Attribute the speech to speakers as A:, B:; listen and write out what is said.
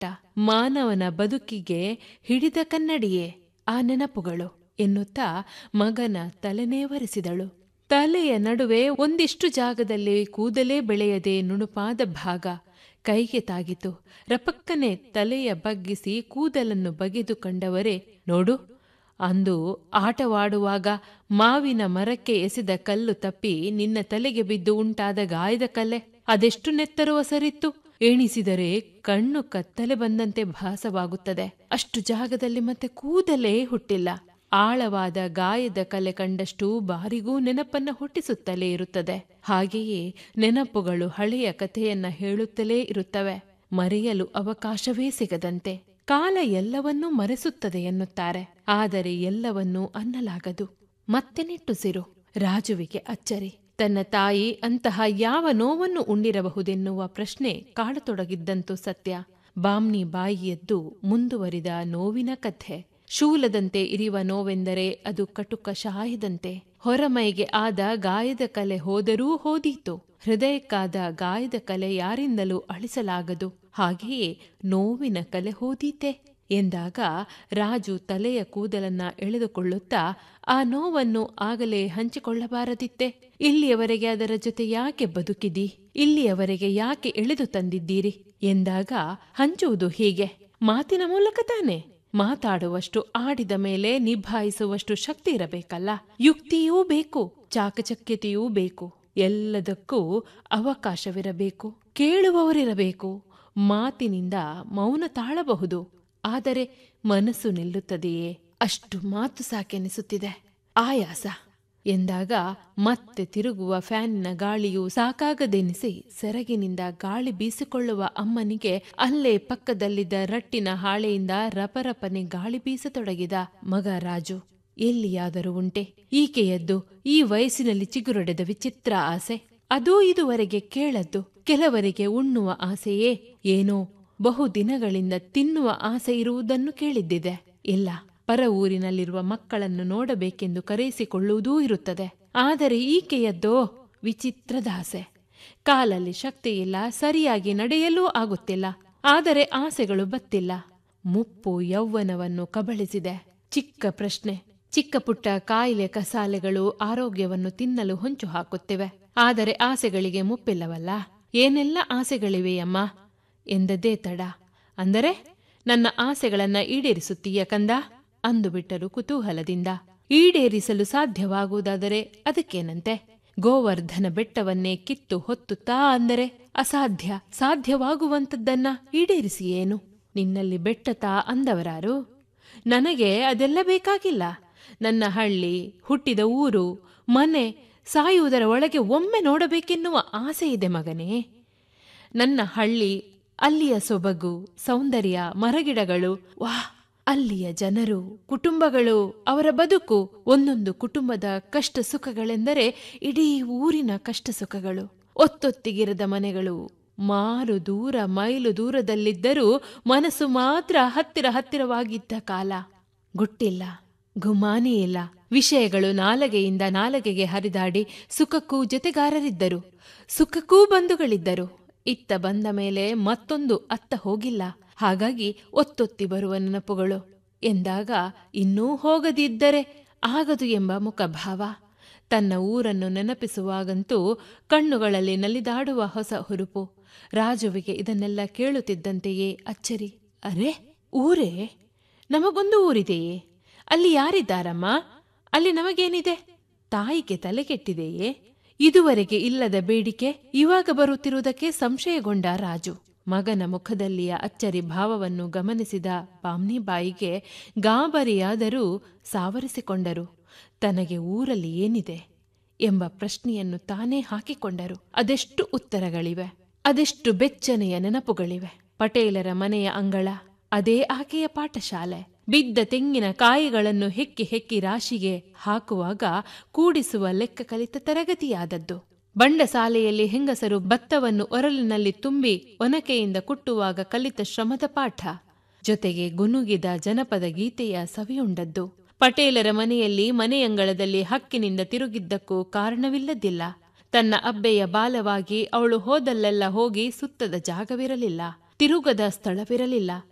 A: ಪಟ್ಟ ಮಾನವನ ಬದುಕಿಗೆ ಹಿಡಿದ ಕನ್ನಡಿಯೇ ಆ ನೆನಪುಗಳು ಎನ್ನುತ್ತಾ ಮಗನ ತಲೆನೇವರಿಸಿದಳು ತಲೆಯ ನಡುವೆ ಒಂದಿಷ್ಟು ಜಾಗದಲ್ಲಿ ಕೂದಲೇ ಬೆಳೆಯದೆ ನುಣುಪಾದ ಭಾಗ ಕೈಗೆ ತಾಗಿತು ರಪಕ್ಕನೆ ತಲೆಯ ಬಗ್ಗಿಸಿ ಕೂದಲನ್ನು ಬಗೆದು ಕಂಡವರೇ ನೋಡು ಅಂದು ಆಟವಾಡುವಾಗ ಮಾವಿನ ಮರಕ್ಕೆ ಎಸೆದ ಕಲ್ಲು ತಪ್ಪಿ ನಿನ್ನ ತಲೆಗೆ ಬಿದ್ದು ಉಂಟಾದ ಗಾಯದ ಕಲ್ಲೆ ಅದೆಷ್ಟು ನೆತ್ತರುವ ಸರಿತ್ತು ಎಣಿಸಿದರೆ ಕಣ್ಣು ಕತ್ತಲೆ ಬಂದಂತೆ ಭಾಸವಾಗುತ್ತದೆ ಅಷ್ಟು ಜಾಗದಲ್ಲಿ ಮತ್ತೆ ಕೂದಲೇ ಹುಟ್ಟಿಲ್ಲ ಆಳವಾದ ಗಾಯದ ಕಲೆ ಕಂಡಷ್ಟು ಬಾರಿಗೂ ನೆನಪನ್ನ ಹುಟ್ಟಿಸುತ್ತಲೇ ಇರುತ್ತದೆ ಹಾಗೆಯೇ ನೆನಪುಗಳು ಹಳೆಯ ಕಥೆಯನ್ನ ಹೇಳುತ್ತಲೇ ಇರುತ್ತವೆ ಮರೆಯಲು ಅವಕಾಶವೇ ಸಿಗದಂತೆ ಕಾಲ ಎಲ್ಲವನ್ನೂ ಮರೆಸುತ್ತದೆ ಎನ್ನುತ್ತಾರೆ ಆದರೆ ಎಲ್ಲವನ್ನೂ ಅನ್ನಲಾಗದು ಮತ್ತೆ ನಿಟ್ಟುಸಿರು ರಾಜುವಿಗೆ ಅಚ್ಚರಿ ತನ್ನ ತಾಯಿ ಅಂತಹ ಯಾವ ನೋವನ್ನು ಉಂಡಿರಬಹುದೆನ್ನುವ ಪ್ರಶ್ನೆ ಕಾಡತೊಡಗಿದ್ದಂತೂ ಸತ್ಯ ಬಾಮ್ನಿ ಬಾಯಿಯದ್ದು ಮುಂದುವರಿದ ನೋವಿನ ಕಥೆ ಶೂಲದಂತೆ ಇರಿವ ನೋವೆಂದರೆ ಅದು ಕಟುಕ ಶಾಯದಂತೆ ಹೊರಮೈಗೆ ಆದ ಗಾಯದ ಕಲೆ ಹೋದರೂ ಹೋದೀತು ಹೃದಯಕ್ಕಾದ ಗಾಯದ ಕಲೆ ಯಾರಿಂದಲೂ ಅಳಿಸಲಾಗದು ಹಾಗೆಯೇ ನೋವಿನ ಕಲೆ ಹೋದೀತೆ ಎಂದಾಗ ರಾಜು ತಲೆಯ ಕೂದಲನ್ನ ಎಳೆದುಕೊಳ್ಳುತ್ತಾ ಆ ನೋವನ್ನು ಆಗಲೇ ಹಂಚಿಕೊಳ್ಳಬಾರದಿತ್ತೆ ಇಲ್ಲಿಯವರೆಗೆ ಅದರ ಜೊತೆ ಯಾಕೆ ಬದುಕಿದಿ ಇಲ್ಲಿಯವರೆಗೆ ಯಾಕೆ ಎಳೆದು ತಂದಿದ್ದೀರಿ ಎಂದಾಗ ಹಂಚುವುದು ಹೀಗೆ ಮಾತಿನ ಮೂಲಕ ತಾನೆ ಮಾತಾಡುವಷ್ಟು ಆಡಿದ ಮೇಲೆ ನಿಭಾಯಿಸುವಷ್ಟು ಶಕ್ತಿ ಇರಬೇಕಲ್ಲ ಯುಕ್ತಿಯೂ ಬೇಕು ಚಾಕಚಕ್ಯತೆಯೂ ಬೇಕು ಎಲ್ಲದಕ್ಕೂ ಅವಕಾಶವಿರಬೇಕು ಕೇಳುವವರಿರಬೇಕು ಮಾತಿನಿಂದ ಮೌನ ತಾಳಬಹುದು ಆದರೆ ಮನಸ್ಸು ನಿಲ್ಲುತ್ತದೆಯೇ ಅಷ್ಟು ಮಾತು ಸಾಕೆನಿಸುತ್ತಿದೆ ಆಯಾಸ ಎಂದಾಗ ಮತ್ತೆ ತಿರುಗುವ ಫ್ಯಾನಿನ ಗಾಳಿಯು ಸಾಕಾಗದೆನಿಸಿ ಸೆರಗಿನಿಂದ ಗಾಳಿ ಬೀಸಿಕೊಳ್ಳುವ ಅಮ್ಮನಿಗೆ ಅಲ್ಲೇ ಪಕ್ಕದಲ್ಲಿದ್ದ ರಟ್ಟಿನ ಹಾಳೆಯಿಂದ ರಪರಪನೆ ಗಾಳಿ ಬೀಸತೊಡಗಿದ ಮಗ ರಾಜು ಎಲ್ಲಿಯಾದರೂ ಉಂಟೆ ಈಕೆಯದ್ದು ಈ ವಯಸ್ಸಿನಲ್ಲಿ ಚಿಗುರೊಡೆದ ವಿಚಿತ್ರ ಆಸೆ ಅದೂ ಇದುವರೆಗೆ ಕೇಳದ್ದು ಕೆಲವರಿಗೆ ಉಣ್ಣುವ ಆಸೆಯೇ ಏನೋ ಬಹು ದಿನಗಳಿಂದ ತಿನ್ನುವ ಆಸೆ ಇರುವುದನ್ನು ಕೇಳಿದ್ದಿದೆ ಇಲ್ಲ ಪರ ಊರಿನಲ್ಲಿರುವ ಮಕ್ಕಳನ್ನು ನೋಡಬೇಕೆಂದು ಕರೆಯಿಸಿಕೊಳ್ಳುವುದೂ ಇರುತ್ತದೆ ಆದರೆ ಈಕೆಯದ್ದೋ ವಿಚಿತ್ರದ ಆಸೆ ಕಾಲಲ್ಲಿ ಶಕ್ತಿಯಿಲ್ಲ ಸರಿಯಾಗಿ ನಡೆಯಲೂ ಆಗುತ್ತಿಲ್ಲ ಆದರೆ ಆಸೆಗಳು ಬತ್ತಿಲ್ಲ ಮುಪ್ಪು ಯೌವನವನ್ನು ಕಬಳಿಸಿದೆ ಚಿಕ್ಕ ಪ್ರಶ್ನೆ ಚಿಕ್ಕ ಪುಟ್ಟ ಕಾಯಿಲೆ ಕಸಾಲೆಗಳು ಆರೋಗ್ಯವನ್ನು ತಿನ್ನಲು ಹೊಂಚು ಹಾಕುತ್ತಿವೆ ಆದರೆ ಆಸೆಗಳಿಗೆ ಮುಪ್ಪಿಲ್ಲವಲ್ಲ ಏನೆಲ್ಲ ಆಸೆಗಳಿವೆಯಮ್ಮ ಎಂದದ್ದೇ ತಡ ಅಂದರೆ ನನ್ನ ಆಸೆಗಳನ್ನ ಈಡೇರಿಸುತ್ತೀಯ ಕಂದ ಅಂದು ಬಿಟ್ಟರು ಕುತೂಹಲದಿಂದ ಈಡೇರಿಸಲು ಸಾಧ್ಯವಾಗುವುದಾದರೆ ಅದಕ್ಕೇನಂತೆ ಗೋವರ್ಧನ ಬೆಟ್ಟವನ್ನೇ ಕಿತ್ತು ಹೊತ್ತುತ್ತಾ ಅಂದರೆ ಅಸಾಧ್ಯ ಸಾಧ್ಯವಾಗುವಂಥದ್ದನ್ನ ಈಡೇರಿಸಿಯೇನು ನಿನ್ನಲ್ಲಿ ಬೆಟ್ಟತಾ ಅಂದವರಾರು ನನಗೆ ಅದೆಲ್ಲ ಬೇಕಾಗಿಲ್ಲ ನನ್ನ ಹಳ್ಳಿ ಹುಟ್ಟಿದ ಊರು ಮನೆ ಸಾಯುವುದರ ಒಳಗೆ ಒಮ್ಮೆ ನೋಡಬೇಕೆನ್ನುವ ಆಸೆ ಇದೆ ಮಗನೇ ನನ್ನ ಹಳ್ಳಿ ಅಲ್ಲಿಯ ಸೊಬಗು ಸೌಂದರ್ಯ ಮರಗಿಡಗಳು ವಾಹ್ ಅಲ್ಲಿಯ ಜನರು ಕುಟುಂಬಗಳು ಅವರ ಬದುಕು ಒಂದೊಂದು ಕುಟುಂಬದ ಕಷ್ಟ ಸುಖಗಳೆಂದರೆ ಇಡೀ ಊರಿನ ಕಷ್ಟ ಸುಖಗಳು ಒತ್ತೊತ್ತಿಗಿರದ ಮನೆಗಳು ಮಾರು ದೂರ ಮೈಲು ದೂರದಲ್ಲಿದ್ದರೂ ಮನಸ್ಸು ಮಾತ್ರ ಹತ್ತಿರ ಹತ್ತಿರವಾಗಿದ್ದ ಕಾಲ ಗುಟ್ಟಿಲ್ಲ ಗುಮಾನಿ ಇಲ್ಲ ವಿಷಯಗಳು ನಾಲಗೆಯಿಂದ ನಾಲಗೆಗೆ ಹರಿದಾಡಿ ಸುಖಕ್ಕೂ ಜೊತೆಗಾರರಿದ್ದರು ಸುಖಕ್ಕೂ ಬಂಧುಗಳಿದ್ದರು ಇತ್ತ ಬಂದ ಮೇಲೆ ಮತ್ತೊಂದು ಅತ್ತ ಹೋಗಿಲ್ಲ ಹಾಗಾಗಿ ಒತ್ತೊತ್ತಿ ಬರುವ ನೆನಪುಗಳು ಎಂದಾಗ ಇನ್ನೂ ಹೋಗದಿದ್ದರೆ ಆಗದು ಎಂಬ ಮುಖಭಾವ ತನ್ನ ಊರನ್ನು ನೆನಪಿಸುವಾಗಂತೂ ಕಣ್ಣುಗಳಲ್ಲಿ ನಲಿದಾಡುವ ಹೊಸ ಹುರುಪು ರಾಜುವಿಗೆ ಇದನ್ನೆಲ್ಲ ಕೇಳುತ್ತಿದ್ದಂತೆಯೇ ಅಚ್ಚರಿ ಅರೆ ಊರೇ ನಮಗೊಂದು ಊರಿದೆಯೇ ಅಲ್ಲಿ ಯಾರಿದ್ದಾರಮ್ಮ ಅಲ್ಲಿ ನಮಗೇನಿದೆ ತಾಯಿಗೆ ತಲೆಕೆಟ್ಟಿದೆಯೇ ಇದುವರೆಗೆ ಇಲ್ಲದ ಬೇಡಿಕೆ ಇವಾಗ ಬರುತ್ತಿರುವುದಕ್ಕೆ ಸಂಶಯಗೊಂಡ ರಾಜು ಮಗನ ಮುಖದಲ್ಲಿಯ ಅಚ್ಚರಿ ಭಾವವನ್ನು ಗಮನಿಸಿದ ಬಾಮ್ನಿಬಾಯಿಗೆ ಗಾಬರಿಯಾದರೂ ಸಾವರಿಸಿಕೊಂಡರು ತನಗೆ ಊರಲ್ಲಿ ಏನಿದೆ ಎಂಬ ಪ್ರಶ್ನೆಯನ್ನು ತಾನೇ ಹಾಕಿಕೊಂಡರು ಅದೆಷ್ಟು ಉತ್ತರಗಳಿವೆ ಅದೆಷ್ಟು ಬೆಚ್ಚನೆಯ ನೆನಪುಗಳಿವೆ ಪಟೇಲರ ಮನೆಯ ಅಂಗಳ ಅದೇ ಆಕೆಯ ಪಾಠಶಾಲೆ ಬಿದ್ದ ತೆಂಗಿನ ಕಾಯಿಗಳನ್ನು ಹೆಕ್ಕಿ ಹೆಕ್ಕಿ ರಾಶಿಗೆ ಹಾಕುವಾಗ ಕೂಡಿಸುವ ಲೆಕ್ಕ ಕಲಿತ ತರಗತಿಯಾದದ್ದು ಬಂಡಸಾಲೆಯಲ್ಲಿ ಹೆಂಗಸರು ಭತ್ತವನ್ನು ಒರಲಿನಲ್ಲಿ ತುಂಬಿ ಒನಕೆಯಿಂದ ಕುಟ್ಟುವಾಗ ಕಲಿತ ಶ್ರಮದ ಪಾಠ ಜೊತೆಗೆ ಗುನುಗಿದ ಜನಪದ ಗೀತೆಯ ಸವಿಯುಂಡದ್ದು ಪಟೇಲರ ಮನೆಯಲ್ಲಿ ಮನೆಯಂಗಳದಲ್ಲಿ ಹಕ್ಕಿನಿಂದ ತಿರುಗಿದ್ದಕ್ಕೂ ಕಾರಣವಿಲ್ಲದಿಲ್ಲ ತನ್ನ ಅಬ್ಬೆಯ ಬಾಲವಾಗಿ ಅವಳು ಹೋದಲ್ಲೆಲ್ಲ ಹೋಗಿ ಸುತ್ತದ ಜಾಗವಿರಲಿಲ್ಲ ತಿರುಗದ ಸ್ಥಳವಿರಲಿಲ್ಲ